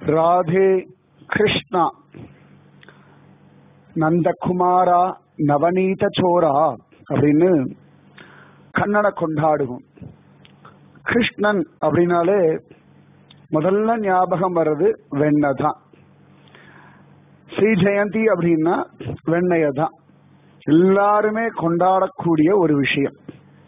ராதே கிருஷ்ணா நந்தகுமாரா நவநீத சோரா அப்படின்னு கண்ணனை கொண்டாடுவோம் கிருஷ்ணன் அப்படின்னாலே முதல்ல ஞாபகம் வர்றது வெண்ணெய் தான் ஸ்ரீ ஜெயந்தி அப்படின்னா வெண்ணெய தான் எல்லாருமே கொண்டாடக்கூடிய ஒரு விஷயம்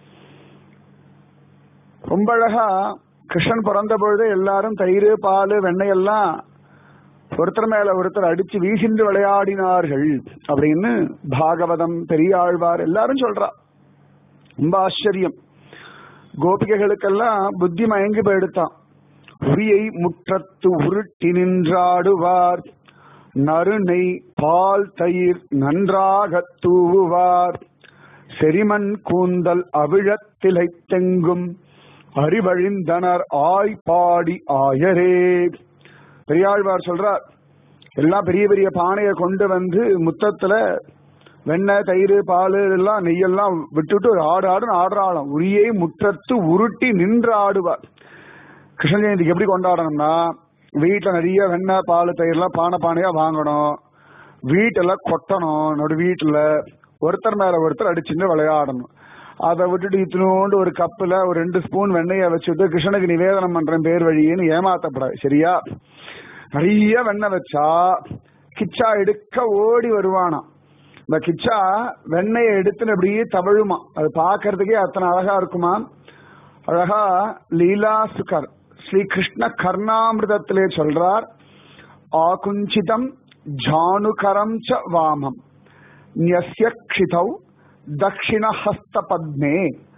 ரொம்ப அழகா கிருஷ்ணன் பிறந்த பொழுது எல்லாரும் தயிர் பால் வெண்ணெய் எல்லாம் ஒருத்தர் மேல ஒருத்தர் அடிச்சு வீசின்று விளையாடினார்கள் அப்படின்னு பாகவதம் பெரியாழ்வார் எல்லாரும் சொல்றா ரொம்ப ஆச்சரியம் கோபிகைகளுக்கெல்லாம் புத்தி மயங்கி போயிடுத்தான் உரியை முற்றத்து உருட்டி நின்றாடுவார் நறுநெய் பால் தயிர் நன்றாக தூவுவார் செரிமன் கூந்தல் அவிழத்திலை தெங்கும் அறிவழிந்தனர் ஆய் பாடி ஆயரே பெரியாழ்வார் சொல்றார் எல்லாம் பெரிய பெரிய பானையை கொண்டு வந்து முத்தத்துல வெண்ணெய் தயிர் பால் எல்லாம் நெய்யெல்லாம் விட்டுட்டு ஒரு ஆடு ஆடுன்னு ஆடுறாளாம் உரியை முற்றத்து உருட்டி நின்று ஆடுவார் கிருஷ்ண ஜெயந்திக்கு எப்படி கொண்டாடணும்னா வீட்டில் நிறைய வெண்ணெய் பால் தயிர்லாம் பானை பானையா வாங்கணும் வீட்டெல்லாம் கொட்டணும் நடு வீட்டில் ஒருத்தர் மேல ஒருத்தர் அடிச்சுட்டு விளையாடணும் அதை விட்டுட்டு இத்தினோண்டு ஒரு கப்பில் ஒரு ரெண்டு ஸ்பூன் வெண்ணெயை வச்சுட்டு கிருஷ்ணனுக்கு நிவேதனம் பண்றேன் பேர் வழின்னு ஏமாத்தப்படாது சரியா நிறைய வெண்ணெய் வச்சா கிச்சா எடுக்க ஓடி வருவானாம் இந்த கிச்சா வெண்ணெயை எடுத்துன்னு அப்படியே தவழுமா அது பார்க்கறதுக்கே அத்தனை அழகா இருக்குமா அழகா லீலா சுகர் ஸ்ரீ கிருஷ்ண கர்ணாமிரதத்திலே சொல்றார் ஆகுஞ்சிதம் ஜானுகரம் ச வாமம் ன்யஸ்ய க்ஷிதௌ தட்சிணஹஸ்த பத்மே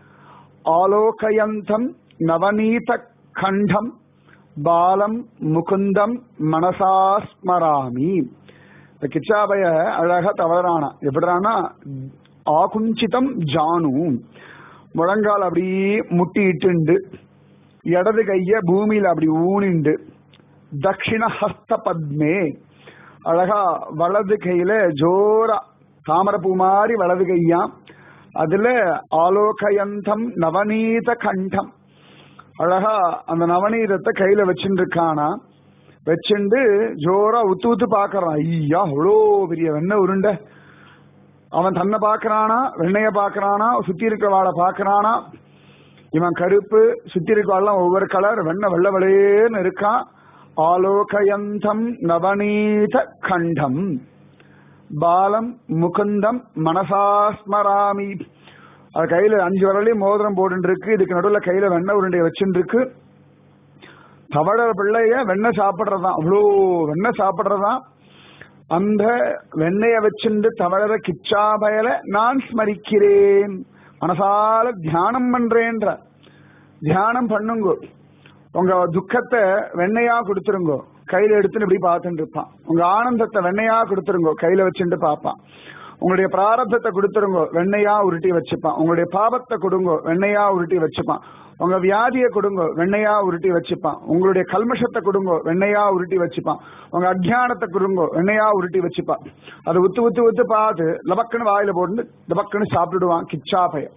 ஆலோகயந்தம் நவநீத கண்டம் பாலம் முகுந்தம் மனசா ஸ்மராமி இந்த கிச்சாபய அழகா தவறானா எப்படிறானா ஆகுஞ்சிதம் ஜானு முழங்கால் அப்படியே முட்டிட்டுண்டு இடது கைய பூமியில அப்படி ஊனிண்டு தட்சிண ஹஸ்த பத்மே அழகா வலது கையில ஜோரா தாமரப்பூ மாதிரி வலது கையா அதுல ஆலோகயந்தம் நவநீத கண்டம் அழகா அந்த நவநீதத்தை கையில வச்சுட்டு இருக்கானா வச்சுண்டு ஜோரா உத்து உத்து பாக்குறான் ஐயா அவ்வளோ பெரிய வெண்ணெய் உருண்டை அவன் தன்னை பாக்குறானா வெண்ணைய பாக்குறானா சுத்தி இருக்கிறவாளை பாக்குறானா இவன் கருப்பு சுத்தி இருக்கவாள்லாம் ஒவ்வொரு கலர் வெண்ணெய் வெள்ள வெளையேன்னு இருக்கான் ஆலோகயந்தம் நவநீத கண்டம் பாலம் முகுந்தம் மனசாஸ்மராமி அது கையில அஞ்சு வரலையும் மோதிரம் போட்டு இருக்கு இதுக்கு நடுவில் கையில வெண்ணெய் உருண்டையை வச்சுட்டு இருக்கு தவழ பிள்ளைய வெண்ணெய் சாப்பிடுறதான் அவ்வளோ வெண்ணெய் சாப்பிடுறதான் அந்த வெண்ணெய வச்சுண்டு தவழற கிச்சாபயல நான் ஸ்மரிக்கிறேன் மனசால தியானம் பண்றேன்ற தியானம் பண்ணுங்க உங்க துக்கத்தை வெண்ணையா கொடுத்துருங்கோ கையில எடுத்துன்னு இப்படி பார்த்துட்டு இருப்பான் உங்க ஆனந்தத்தை வெண்ணையா கொடுத்துருங்கோ கையில வச்சுட்டு பார்ப்பான் உங்களுடைய பிராரத்தத்தை கொடுத்துருங்கோ வெண்ணையா உருட்டி வச்சுப்பான் உங்களுடைய பாவத்தை கொடுங்கோ வெண்ணையா உருட்டி வச்சுப்பான் உங்க வியாதியை கொடுங்கோ வெண்ணையா உருட்டி வச்சுப்பான் உங்களுடைய கல்மஷத்தை கொடுங்கோ வெண்ணையா உருட்டி வச்சுப்பான் உங்க அஜ்ஞானத்தை கொடுங்கோ வெண்ணையா உருட்டி வச்சுப்பான் அதை உத்து உத்து உத்து பார்த்து லபக்குன்னு வாயில போட்டு லபக்குன்னு சாப்பிட்டுடுவான் கிச்சா பையன்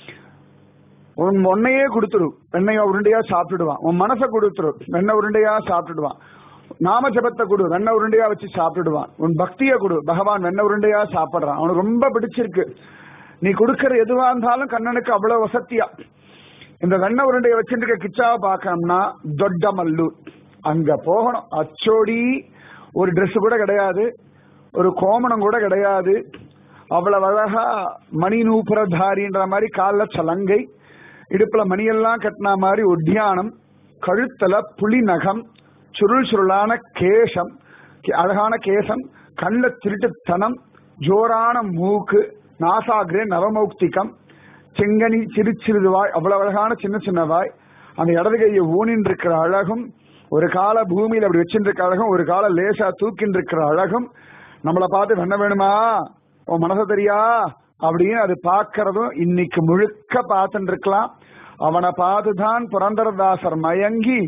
உன் ஒன்னையே கொடுத்துரு வெண்ணைய உருண்டையா சாப்பிட்டுடுவான் உன் மனசை கொடுத்துரு வெண்ணெய் உருண்டையா சாப்பிட்டுடுவான் நாம ஜபத்தை கொடு வெண்ணெய் உருண்டையா வச்சு சாப்பிட்டுடுவான் உன் பக்தியை கொடு பகவான் வெண்ணெய் உருண்டையா சாப்பிடுறான் அவனுக்கு ரொம்ப பிடிச்சிருக்கு நீ கொடுக்கற எதுவா இருந்தாலும் கண்ணனுக்கு அவ்வளவு வசத்தியா இந்த வெண்ணெய் உருண்டையை வச்சுட்டு கிச்சாவை பார்க்கணும்னா தொட்டமல்லூர் அங்க போகணும் அச்சோடி ஒரு ட்ரெஸ் கூட கிடையாது ஒரு கோமணம் கூட கிடையாது அவ்வளவு அழகா மணி நூப்புரதாரின்ற மாதிரி காலில் சலங்கை இடுப்புல மணியெல்லாம் கட்டின மாதிரி ஒட்டியானம் கழுத்துல புலி நகம் சுருள் சுருளான கேசம் அழகான கேசம் கண்ல திருட்டுத்தனம் ஜோரான மூக்கு நாசாகிரே நவமௌக்திகம் செங்கனி சிறு சிறிது வாய் அவ்வளவு அழகான சின்ன சின்ன வாய் அந்த இடது கையை ஊனின் இருக்கிற அழகும் ஒரு கால பூமியில அப்படி வச்சுட்டு இருக்க அழகும் ஒரு கால லேசா தூக்கின்னு இருக்கிற அழகும் நம்மளை பார்த்து என்ன வேணுமா உன் மனசு தெரியா அப்படின்னு அது பார்க்கறதும் இன்னைக்கு முழுக்க பார்த்துட்டு இருக்கலாம் அவனை பார்த்துதான் புரந்தரதாசர் மயங்கி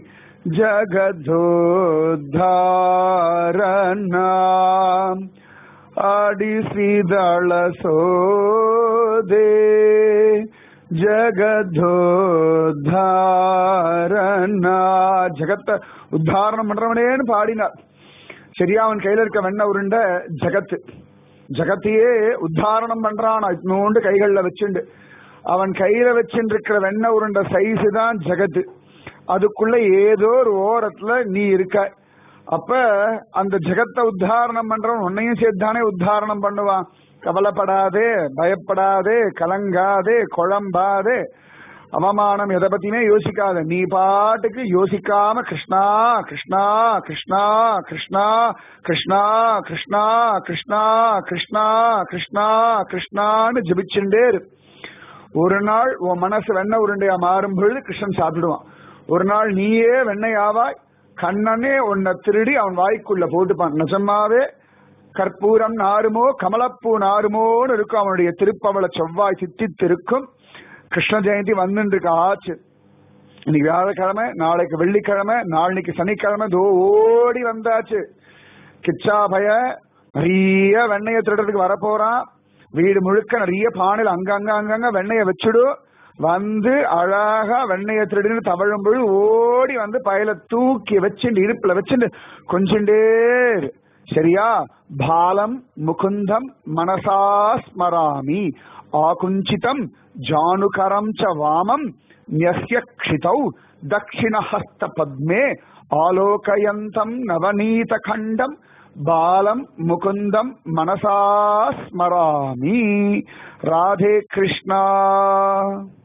ஜகதோத்தாரண அடி சீதள சோதே ஜகதோத்தாரணா ஜகத்தை உத்தாரணம் பண்றவனேன்னு பாடினார் சரியா அவன் கையில இருக்க வெண்ண உருண்ட ஜகத்து ஜகத்தையே உத்தாரணம் பண்றான் இன்னொண்டு கைகள்ல வச்சுண்டு அவன் கையில வச்சுட்டு இருக்கிற வெண்ண உருண்ட சைஸ் தான் ஜகத்து அதுக்குள்ள ஏதோ ஒரு ஓரத்துல நீ இருக்க அப்ப அந்த ஜெகத்தை உத்தாரணம் பண்றவன் உன்னையும் சேர்த்தானே உத்தாரணம் பண்ணுவான் கவலைப்படாதே பயப்படாதே கலங்காதே குழம்பாதே அவமானம் எதை பத்தியுமே யோசிக்காத நீ பாட்டுக்கு யோசிக்காம கிருஷ்ணா கிருஷ்ணா கிருஷ்ணா கிருஷ்ணா கிருஷ்ணா கிருஷ்ணா கிருஷ்ணா கிருஷ்ணா கிருஷ்ணா கிருஷ்ணான்னு ஜபிச்சுட்டே இரு ஒரு நாள் உன் மனசு வெண்ணெய் உருண்டையா மாறும் பொழுது கிருஷ்ணன் சாப்பிடுவான் ஒரு நாள் நீயே வெண்ணெய் ஆவாய் கண்ணனே உன்னை திருடி அவன் வாய்க்குள்ள போட்டுப்பான் நிஜமாவே கற்பூரம் நாருமோ கமலப்பூ நாருமோன்னு இருக்கும் அவனுடைய திருப்பவள செவ்வாய் சித்தித்திருக்கும் கிருஷ்ண ஜெயந்தி வந்துட்டு ஆச்சு இன்னைக்கு வியாழக்கிழமை நாளைக்கு வெள்ளிக்கிழமை நாளைக்கு சனிக்கிழமை தோ ஓடி வந்தாச்சு கிச்சா பய நிறைய வெண்ணெயை திருடுறதுக்கு வரப்போறான் வீடு முழுக்க நிறைய பானையில் அங்கங்க அங்கங்க வெண்ணெயை வச்சுடு வந்து அழகா வெண்ணெயை திருடின்னு தவழும் பொழுது ஓடி வந்து பயல தூக்கி வச்சுட்டு இடுப்புல வச்சுட்டு கொஞ்சண்டே இரு. சரியா பாலம் முகுந்தம் மனசா ஸ்மராமி ஆகுஞ்சிதம் ஜானுகரம் ச வாமம் न्यस्य क्षितौ दक्षिणहस्तपद्मे आलोकयन्तम् नवनीतखण्डम् बालम् मुकुन्दम् मनसा स्मरामि राधे कृष्णा